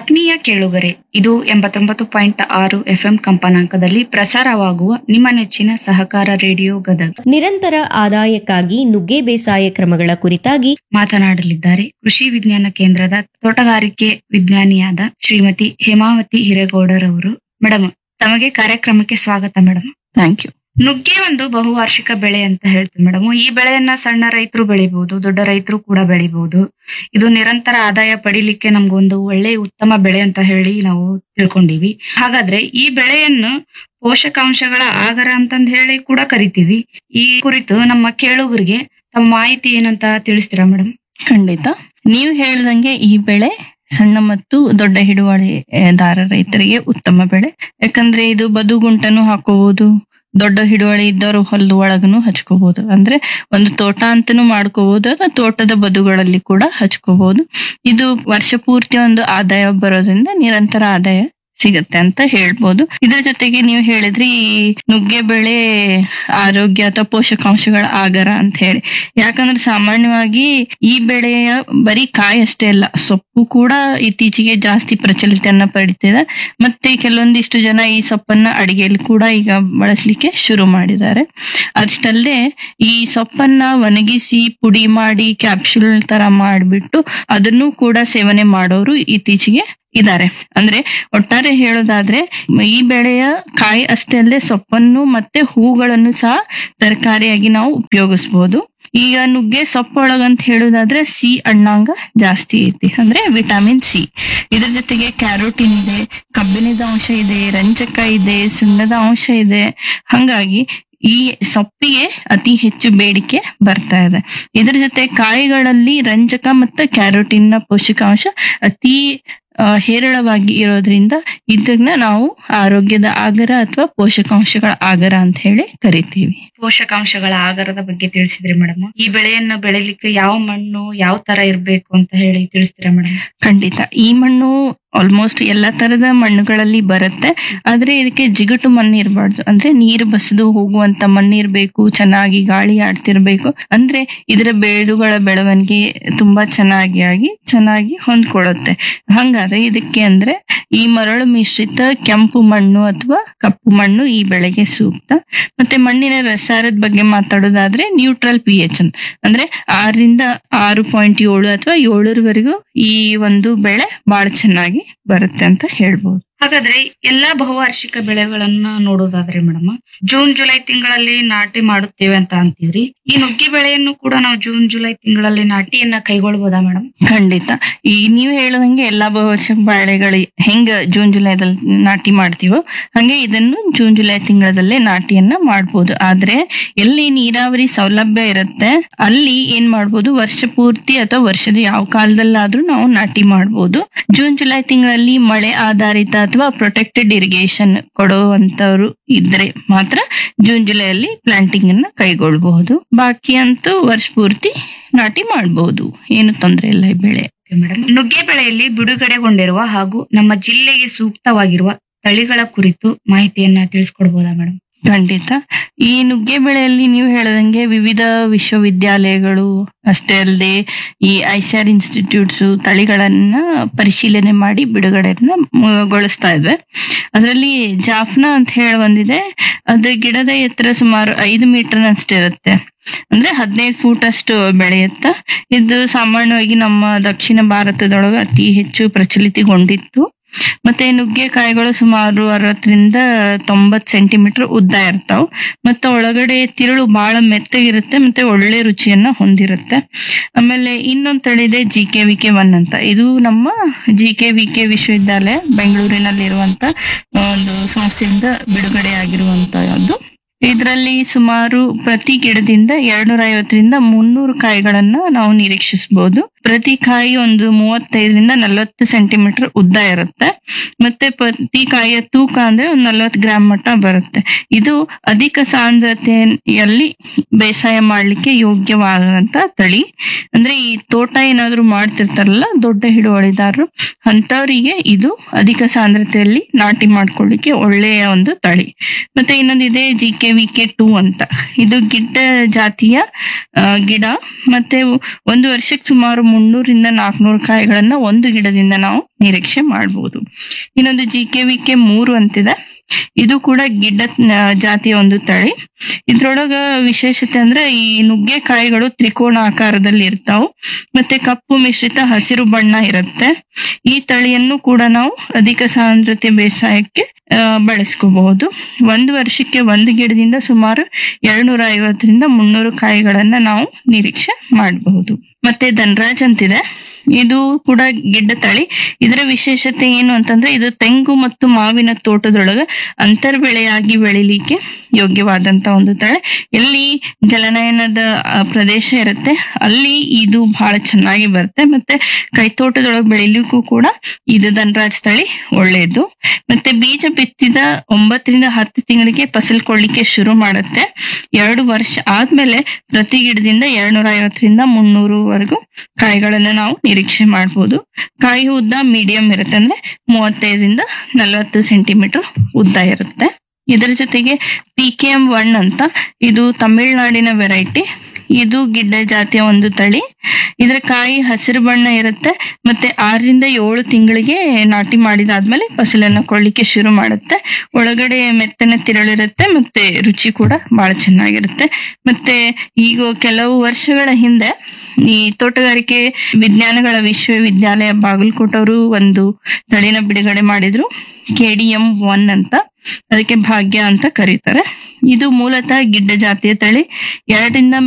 ಆತ್ಮೀಯ ಕೇಳುಗರೆ ಇದು ಎಂಬತ್ತೊಂಬತ್ತು ಪಾಯಿಂಟ್ ಆರು ಎಫ್ಎಂ ಕಂಪನಾಂಕದಲ್ಲಿ ಪ್ರಸಾರವಾಗುವ ನಿಮ್ಮ ನೆಚ್ಚಿನ ಸಹಕಾರ ರೇಡಿಯೋ ಗದಗ್ ನಿರಂತರ ಆದಾಯಕ್ಕಾಗಿ ನುಗ್ಗೆ ಬೇಸಾಯ ಕ್ರಮಗಳ ಕುರಿತಾಗಿ ಮಾತನಾಡಲಿದ್ದಾರೆ ಕೃಷಿ ವಿಜ್ಞಾನ ಕೇಂದ್ರದ ತೋಟಗಾರಿಕೆ ವಿಜ್ಞಾನಿಯಾದ ಶ್ರೀಮತಿ ಹೇಮಾವತಿ ಹಿರೇಗೌಡರವರು ಮೇಡಮ್ ತಮಗೆ ಕಾರ್ಯಕ್ರಮಕ್ಕೆ ಸ್ವಾಗತ ಮೇಡಮ್ ಥ್ಯಾಂಕ್ ಯು ನುಗ್ಗೆ ಒಂದು ಬಹುವಾರ್ಷಿಕ ಬೆಳೆ ಅಂತ ಹೇಳ್ತೀವಿ ಮೇಡಮ್ ಈ ಬೆಳೆಯನ್ನ ಸಣ್ಣ ರೈತರು ಬೆಳಿಬಹುದು ದೊಡ್ಡ ರೈತರು ಕೂಡ ಬೆಳಿಬಹುದು ಇದು ನಿರಂತರ ಆದಾಯ ಪಡಿಲಿಕ್ಕೆ ನಮ್ಗೊಂದು ಒಳ್ಳೆ ಉತ್ತಮ ಬೆಳೆ ಅಂತ ಹೇಳಿ ನಾವು ತಿಳ್ಕೊಂಡಿವಿ ಹಾಗಾದ್ರೆ ಈ ಬೆಳೆಯನ್ನು ಪೋಷಕಾಂಶಗಳ ಆಗರ ಅಂತಂದ್ ಹೇಳಿ ಕೂಡ ಕರಿತೀವಿ ಈ ಕುರಿತು ನಮ್ಮ ಕೇಳುಗರಿಗೆ ತಮ್ಮ ಮಾಹಿತಿ ಏನಂತ ತಿಳಿಸ್ತೀರಾ ಮೇಡಮ್ ಖಂಡಿತ ನೀವು ಹೇಳ್ದಂಗೆ ಈ ಬೆಳೆ ಸಣ್ಣ ಮತ್ತು ದೊಡ್ಡ ಹಿಡುವಳಿದಾರ ರೈತರಿಗೆ ಉತ್ತಮ ಬೆಳೆ ಯಾಕಂದ್ರೆ ಇದು ಬದುಗುಂಟನು ಹಾಕೋಬಹುದು ದೊಡ್ಡ ಹಿಡುವಳಿ ಇದ್ದವರು ಹೊಲದ ಒಳಗನು ಹಚ್ಕೋಬಹುದು ಅಂದ್ರೆ ಒಂದು ತೋಟ ಅಂತನೂ ಮಾಡ್ಕೋಬಹುದು ಅಥವಾ ತೋಟದ ಬದುಗಳಲ್ಲಿ ಕೂಡ ಹಚ್ಕೋಬಹುದು ಇದು ವರ್ಷ ಪೂರ್ತಿ ಒಂದು ಆದಾಯ ಬರೋದ್ರಿಂದ ನಿರಂತರ ಆದಾಯ ಸಿಗತ್ತೆ ಅಂತ ಹೇಳ್ಬೋದು ಇದ್ರ ಜೊತೆಗೆ ನೀವು ಹೇಳಿದ್ರಿ ಈ ನುಗ್ಗೆ ಬೆಳೆ ಆರೋಗ್ಯ ಅಥವಾ ಪೋಷಕಾಂಶಗಳ ಆಗರ ಅಂತ ಹೇಳಿ ಯಾಕಂದ್ರೆ ಸಾಮಾನ್ಯವಾಗಿ ಈ ಬೆಳೆಯ ಬರೀ ಕಾಯಿ ಅಷ್ಟೇ ಅಲ್ಲ ಸೊಪ್ಪು ಕೂಡ ಇತ್ತೀಚೆಗೆ ಜಾಸ್ತಿ ಪ್ರಚಲಿತನ ಪಡಿತಿದೆ ಮತ್ತೆ ಕೆಲವೊಂದಿಷ್ಟು ಜನ ಈ ಸೊಪ್ಪನ್ನ ಅಡಿಗೆಯಲ್ಲಿ ಕೂಡ ಈಗ ಬಳಸಲಿಕ್ಕೆ ಶುರು ಮಾಡಿದ್ದಾರೆ ಅಷ್ಟಲ್ಲದೆ ಈ ಸೊಪ್ಪನ್ನ ಒಣಗಿಸಿ ಪುಡಿ ಮಾಡಿ ಕ್ಯಾಪ್ಸೂಲ್ ತರ ಮಾಡಿಬಿಟ್ಟು ಅದನ್ನು ಕೂಡ ಸೇವನೆ ಮಾಡೋರು ಇತ್ತೀಚೆಗೆ ಇದ್ದಾರೆ ಅಂದ್ರೆ ಒಟ್ಟಾರೆ ಹೇಳೋದಾದ್ರೆ ಈ ಬೆಳೆಯ ಕಾಯಿ ಅಷ್ಟೇ ಅಲ್ಲದೆ ಸೊಪ್ಪನ್ನು ಮತ್ತೆ ಹೂಗಳನ್ನು ಸಹ ತರಕಾರಿಯಾಗಿ ನಾವು ಉಪಯೋಗಿಸ್ಬೋದು ಈಗ ನುಗ್ಗೆ ಸೊಪ್ಪೊಳಗಂತ ಹೇಳೋದಾದ್ರೆ ಸಿ ಅಣ್ಣಾಂಗ ಜಾಸ್ತಿ ಐತಿ ಅಂದ್ರೆ ವಿಟಮಿನ್ ಸಿ ಇದ್ರ ಜೊತೆಗೆ ಕ್ಯಾರೋಟಿನ್ ಇದೆ ಕಬ್ಬಿಣದ ಅಂಶ ಇದೆ ರಂಜಕ ಇದೆ ಸುಣ್ಣದ ಅಂಶ ಇದೆ ಹಂಗಾಗಿ ಈ ಸೊಪ್ಪಿಗೆ ಅತಿ ಹೆಚ್ಚು ಬೇಡಿಕೆ ಬರ್ತಾ ಇದೆ ಇದ್ರ ಜೊತೆ ಕಾಯಿಗಳಲ್ಲಿ ರಂಜಕ ಮತ್ತು ಕ್ಯಾರೋಟಿನ್ ಪೋಷಕಾಂಶ ಅತಿ ಆ, ಹೇರಳವಾಗಿ ಇರೋದ್ರಿಂದ ಇದನ್ನ ನಾವು ಆರೋಗ್ಯದ ಆಗರ ಅಥವಾ ಪೋಷಕಾಂಶಗಳ ಆಗರ ಅಂತ ಹೇಳಿ ಕರಿತೀವಿ ಪೋಷಕಾಂಶಗಳ ಆಗರದ ಬಗ್ಗೆ ತಿಳಿಸಿದ್ರಿ ಮೇಡಮ್ ಈ ಬೆಳೆಯನ್ನು ಬೆಳಿಲಿಕ್ಕೆ ಯಾವ ಮಣ್ಣು ಯಾವ ತರ ಇರ್ಬೇಕು ಅಂತ ಹೇಳಿ ತಿಳಿಸ್ತೀರಾ ಮೇಡಮ್ ಖಂಡಿತ ಈ ಮಣ್ಣು ಆಲ್ಮೋಸ್ಟ್ ಎಲ್ಲಾ ತರದ ಮಣ್ಣುಗಳಲ್ಲಿ ಬರುತ್ತೆ ಆದ್ರೆ ಇದಕ್ಕೆ ಜಿಗುಟು ಮಣ್ಣು ಇರಬಾರ್ದು ಅಂದ್ರೆ ನೀರು ಬಸದು ಹೋಗುವಂತ ಮಣ್ಣು ಇರ್ಬೇಕು ಚೆನ್ನಾಗಿ ಗಾಳಿ ಆಡ್ತಿರ್ಬೇಕು ಅಂದ್ರೆ ಇದರ ಬೇರುಗಳ ಬೆಳವಣಿಗೆ ತುಂಬಾ ಚೆನ್ನಾಗಿ ಆಗಿ ಚೆನ್ನಾಗಿ ಹೊಂದ್ಕೊಳ್ಳುತ್ತೆ ಹಂಗಾದ್ರೆ ಇದಕ್ಕೆ ಅಂದ್ರೆ ಈ ಮರಳು ಮಿಶ್ರಿತ ಕೆಂಪು ಮಣ್ಣು ಅಥವಾ ಕಪ್ಪು ಮಣ್ಣು ಈ ಬೆಳೆಗೆ ಸೂಕ್ತ ಮತ್ತೆ ಮಣ್ಣಿನ ರಸಾರದ ಬಗ್ಗೆ ಮಾತಾಡೋದಾದ್ರೆ ನ್ಯೂಟ್ರಲ್ ಪಿ ಎಚ್ ಅಂದ್ರೆ ಆರರಿಂದ ಆರು ಪಾಯಿಂಟ್ ಏಳು ಅಥವಾ ಏಳರವರೆಗೂ ಈ ಒಂದು ಬೆಳೆ ಬಹಳ ಚೆನ್ನಾಗಿ ಬರುತ್ತೆ ಅಂತ ಹೇಳ್ಬೋದು ಹಾಗಾದ್ರೆ ಎಲ್ಲಾ ಬಹುವಾರ್ಷಿಕ ಬೆಳೆಗಳನ್ನ ನೋಡೋದಾದ್ರೆ ಮೇಡಮ್ ಜೂನ್ ಜುಲೈ ತಿಂಗಳಲ್ಲಿ ನಾಟಿ ಮಾಡುತ್ತೇವೆ ಅಂತ ಅಂತೀವ್ರಿ ಈ ನುಗ್ಗೆ ಬೆಳೆಯನ್ನು ಕೂಡ ನಾವು ಜೂನ್ ಜುಲೈ ತಿಂಗಳಲ್ಲಿ ನಾಟಿಯನ್ನ ಕೈಗೊಳ್ಬೋದಾ ಮೇಡಮ್ ಖಂಡಿತ ಈ ನೀವು ಹೇಳದಂಗೆ ಎಲ್ಲಾ ವರ್ಷ ಬಾಳೆಗಳು ಹೆಂಗ ಜೂನ್ ಜುಲೈದಲ್ಲಿ ನಾಟಿ ಮಾಡ್ತೀವೋ ಹಂಗೆ ಇದನ್ನು ಜೂನ್ ಜುಲೈ ತಿಂಗಳಲ್ಲೇ ನಾಟಿಯನ್ನ ಮಾಡ್ಬೋದು ಆದ್ರೆ ಎಲ್ಲಿ ನೀರಾವರಿ ಸೌಲಭ್ಯ ಇರುತ್ತೆ ಅಲ್ಲಿ ಏನ್ ಮಾಡ್ಬೋದು ವರ್ಷ ಪೂರ್ತಿ ಅಥವಾ ವರ್ಷದ ಯಾವ ಕಾಲದಲ್ಲಾದ್ರೂ ನಾವು ನಾಟಿ ಮಾಡ್ಬೋದು ಜೂನ್ ಜುಲೈ ತಿಂಗಳಲ್ಲಿ ಮಳೆ ಆಧಾರಿತ ಅಥವಾ ಪ್ರೊಟೆಕ್ಟೆಡ್ ಇರಿಗೇಷನ್ ಕೊಡುವಂತವ್ರು ಇದ್ರೆ ಮಾತ್ರ ಜೂನ್ ಜುಲೈಯಲ್ಲಿ ಪ್ಲಾಂಟಿಂಗ್ ಅನ್ನ ಕೈಗೊಳ್ಳಬಹುದು ಬಾಕಿ ಅಂತೂ ವರ್ಷ ಪೂರ್ತಿ ನಾಟಿ ಮಾಡಬಹುದು ಏನು ತೊಂದರೆ ಇಲ್ಲ ಈ ಬೆಳೆ ಮೇಡಮ್ ನುಗ್ಗೆ ಬೆಳೆಯಲ್ಲಿ ಬಿಡುಗಡೆಗೊಂಡಿರುವ ಹಾಗೂ ನಮ್ಮ ಜಿಲ್ಲೆಗೆ ಸೂಕ್ತವಾಗಿರುವ ತಳಿಗಳ ಕುರಿತು ಮಾಹಿತಿಯನ್ನ ತಿಳಿಸ್ಕೊಡ್ಬೋದಾ ಮೇಡಮ್ ಖಂಡಿತ ಈ ನುಗ್ಗೆ ಬೆಳೆಯಲ್ಲಿ ನೀವು ಹೇಳದಂಗೆ ವಿವಿಧ ವಿಶ್ವವಿದ್ಯಾಲಯಗಳು ಅಷ್ಟೇ ಅಲ್ಲದೆ ಈ ಐಸಿಆರ್ ಇನ್ಸ್ಟಿಟ್ಯೂಟ್ಸ್ ತಳಿಗಳನ್ನ ಪರಿಶೀಲನೆ ಮಾಡಿ ಬಿಡುಗಡೆಯನ್ನ ಮ- ಗೊಳಿಸ್ತಾ ಇದೆ ಅದರಲ್ಲಿ ಜಾಫ್ನಾ ಅಂತ ಹೇಳಿ ಬಂದಿದೆ ಅದು ಗಿಡದ ಎತ್ತರ ಸುಮಾರು ಐದು ಮೀಟರ್ ಅಷ್ಟೇ ಇರುತ್ತೆ ಅಂದ್ರೆ ಹದಿನೈದು ಫೂಟ್ ಅಷ್ಟು ಬೆಳೆಯುತ್ತ ಇದು ಸಾಮಾನ್ಯವಾಗಿ ನಮ್ಮ ದಕ್ಷಿಣ ಭಾರತದೊಳಗೆ ಅತಿ ಹೆಚ್ಚು ಪ್ರಚಲಿತಗೊಂಡಿತ್ತು ಮತ್ತೆ ನುಗ್ಗೆಕಾಯಿಗಳು ಸುಮಾರು ಅರವತ್ತರಿಂದ ತೊಂಬತ್ ಸೆಂಟಿಮೀಟರ್ ಉದ್ದ ಇರ್ತಾವ್ ಮತ್ತೆ ಒಳಗಡೆ ತಿರುಳು ಬಹಳ ಮೆತ್ತಗಿರುತ್ತೆ ಮತ್ತೆ ಒಳ್ಳೆ ರುಚಿಯನ್ನ ಹೊಂದಿರುತ್ತೆ ಆಮೇಲೆ ಇನ್ನೊಂದ್ ತಳಿ ಇದೆ G K V K one ಅಂತ ಇದು ನಮ್ಮ ಜಿ ಕೆ ವಿ ಕೆ ವಿಶ್ವವಿದ್ಯಾಲಯ ಬೆಂಗಳೂರಿನಲ್ಲಿರುವಂತ ಒಂದು ಸಂಸ್ಥೆಯಿಂದ ಬಿಡುಗಡೆ ಆಗಿರುವಂತಹದ್ದು ಇದರಲ್ಲಿ ಸುಮಾರು ಪ್ರತಿ ಗಿಡದಿಂದ ಎರಡ್ನೂರ ಐವತ್ತರಿಂದ ಮುನ್ನೂರು ಕಾಯಿಗಳನ್ನ ನಾವು ನಿರೀಕ್ಷಿಸಬಹುದು ಪ್ರತಿ ಕಾಯಿ ಒಂದು ಮೂವತ್ತೈದರಿಂದ ನಲವತ್ತು ಸೆಂಟಿಮೀಟರ್ ಉದ್ದ ಇರುತ್ತೆ ಮತ್ತೆ ಪ್ರತಿ ಕಾಯಿಯ ತೂಕ ಅಂದ್ರೆ ಒಂದು ನಲವತ್ತು ಗ್ರಾಮ್ ಮಟ್ಟ ಬರುತ್ತೆ ಇದು ಅಧಿಕ ಸಾಂದ್ರತೆಯಲ್ಲಿ ಬೇಸಾಯ ಮಾಡ್ಲಿಕ್ಕೆ ಯೋಗ್ಯವಾದಂತ ತಳಿ ಅಂದ್ರೆ ಈ ತೋಟ ಏನಾದ್ರು ಮಾಡ್ತಿರ್ತಾರಲ್ಲ ದೊಡ್ಡ ಹಿಡುವಳಿದಾರರು ಅಂತವರಿಗೆ ಇದು ಅಧಿಕ ಸಾಂದ್ರತೆಯಲ್ಲಿ ನಾಟಿ ಮಾಡ್ಕೊಳ್ಳಿಕ್ಕೆ ಒಳ್ಳೆಯ ಒಂದು ತಳಿ ಮತ್ತೆ ಇನ್ನೊಂದಿದೆ G K V K two ಅಂತ ಇದು ಗಿಡ್ಡ ಜಾತಿಯ ಆ, ಗಿಡ ಮತ್ತೆ ಒಂದು ವರ್ಷಕ್ಕೆ ಸುಮಾರು ಮುನ್ನೂರಿಂದ ನಾಲ್ಕುನೂರು ಕಾಯಿಗಳನ್ನ ಒಂದು ಗಿಡದಿಂದ ನಾವು ನಿರೀಕ್ಷೆ ಮಾಡಬಹುದು ಇನ್ನೊಂದು ಜಿ ಕೆ ವಿ ಕೆ ಮೂರು ಅಂತಿದೆ ಇದು ಕೂಡ ಗಿಡ್ಡ ಆ, ಜಾತಿಯ ಒಂದು ತಳಿ ಇದ್ರೊಳಗ ವಿಶೇಷತೆ ಅಂದ್ರೆ ಈ ನುಗ್ಗೆ ಕಾಯಿಗಳು ತ್ರಿಕೋಣ ಆಕಾರದಲ್ಲಿ ಇರ್ತಾವು ಮತ್ತೆ ಕಪ್ಪು ಮಿಶ್ರಿತ ಹಸಿರು ಬಣ್ಣ ಇರುತ್ತೆ ಈ ತಳಿಯನ್ನು ಕೂಡ ನಾವು ಅಧಿಕ ಸಾಂದ್ರತೆ ಬೇಸಾಯಕ್ಕೆ ಆ, ಬಳಸ್ಕೋಬಹುದು ಒಂದು ವರ್ಷಕ್ಕೆ ಒಂದು ಗಿಡದಿಂದ ಸುಮಾರು ಎರಡ್ನೂರ ಐವತ್ತರಿಂದ ಮುನ್ನೂರು ಕಾಯಿಗಳನ್ನ ನಾವು ನಿರೀಕ್ಷೆ ಮಾಡಬಹುದು ಮತ್ತೆ ಧನರಾಜ್ ಅಂತಿದೆ ಇದು ಕೂಡ ಗಿಡ್ಡ ತಳಿ ಇದರ ವಿಶೇಷತೆ ಏನು ಅಂತಂದ್ರೆ ಇದು ತೆಂಗು ಮತ್ತು ಮಾವಿನ ತೋಟದೊಳಗ ಅಂತರ್ ಬೆಳೆಯಾಗಿ ಬೆಳಿಲಿಕ್ಕೆ ಯೋಗ್ಯವಾದಂತ ಒಂದು ತಳಿ ಎಲ್ಲಿ ಜಲನಯನದ ಆ, ಪ್ರದೇಶ ಇರುತ್ತೆ ಅಲ್ಲಿ ಇದು ಬಹಳ ಚೆನ್ನಾಗಿ ಬರುತ್ತೆ ಮತ್ತೆ ಕೈತೋಟದೊಳಗೆ ಬೆಳಿಲಿಕ್ಕೂ ಕೂಡ ಇದು ಧನರಾಜ್ ತಳಿ ಒಳ್ಳೆಯದು ಮತ್ತೆ ಬೀಜ ಬಿತ್ತಿದ ಒಂಬತ್ತರಿಂದ ಹತ್ತು ತಿಂಗಳಿಗೆ ಫಸಲ್ ಕೊಡ್ಲಿಕ್ಕೆ ಶುರು ಮಾಡುತ್ತೆ ಎರಡು ವರ್ಷ ಆದ್ಮೇಲೆ ಪ್ರತಿ ಗಿಡದಿಂದ ಎರಡ್ನೂರ ಐವತ್ತರಿಂದ ಮುನ್ನೂರುವರೆಗೂ ಕಾಯಿಗಳನ್ನ ನಾವು ನಿರೀಕ್ಷೆ ಮಾಡಬಹುದು ಕಾಯಿ ಉದ್ದ ಮೀಡಿಯಂ ಇರುತ್ತೆ ಅಂದ್ರೆ ಮೂವತ್ತೈದರಿಂದ ನಲವತ್ತು ಸೆಂಟಿಮೀಟರ್ ಉದ್ದ ಇರುತ್ತೆ ಇದರ ಜೊತೆಗೆ ಪಿ ಕೆ ಎಂ ಒನ್ ಅಂತ ಇದು ತಮಿಳ್ನಾಡಿನ ವೆರೈಟಿ ಇದು ಗಿಡ್ಡ ಜಾತಿಯ ಒಂದು ತಳಿ ಇದರ ಕಾಯಿ ಹಸಿರು ಬಣ್ಣ ಇರುತ್ತೆ ಮತ್ತೆ ಆರರಿಂದ ಏಳು ತಿಂಗಳಿಗೆ ನಾಟಿ ಮಾಡಿದಾದ್ಮೇಲೆ ಫಸಲನ್ನ ಕೊಡ್ಲಿಕ್ಕೆ ಶುರು ಮಾಡುತ್ತೆ ಒಳಗಡೆ ಮೆತ್ತನೆ ತಿರಳಿರುತ್ತೆ ಮತ್ತೆ ರುಚಿ ಕೂಡ ಬಹಳ ಚೆನ್ನಾಗಿರುತ್ತೆ ಮತ್ತೆ ಈಗ ಕೆಲವು ವರ್ಷಗಳ ಹಿಂದೆ ಈ ತೋಟಗಾರಿಕೆ ವಿಜ್ಞಾನಗಳ ವಿಶ್ವವಿದ್ಯಾಲಯ ಬಾಗಲಕೋಟ್ ಅವರು ಒಂದು ತಳಿನ ಬಿಡುಗಡೆ ಮಾಡಿದ್ರು ಕೆ ಡಿ ಎಂ ಒನ್ ಅಂತ ಅದಕ್ಕೆ ಭಾಗ್ಯ ಅಂತ ಕರೀತಾರೆ ಇದು ಮೂಲತಃ ಗಿಡ್ಡ ಜಾತಿಯ ತಳಿ ಎರಡರಿಂದ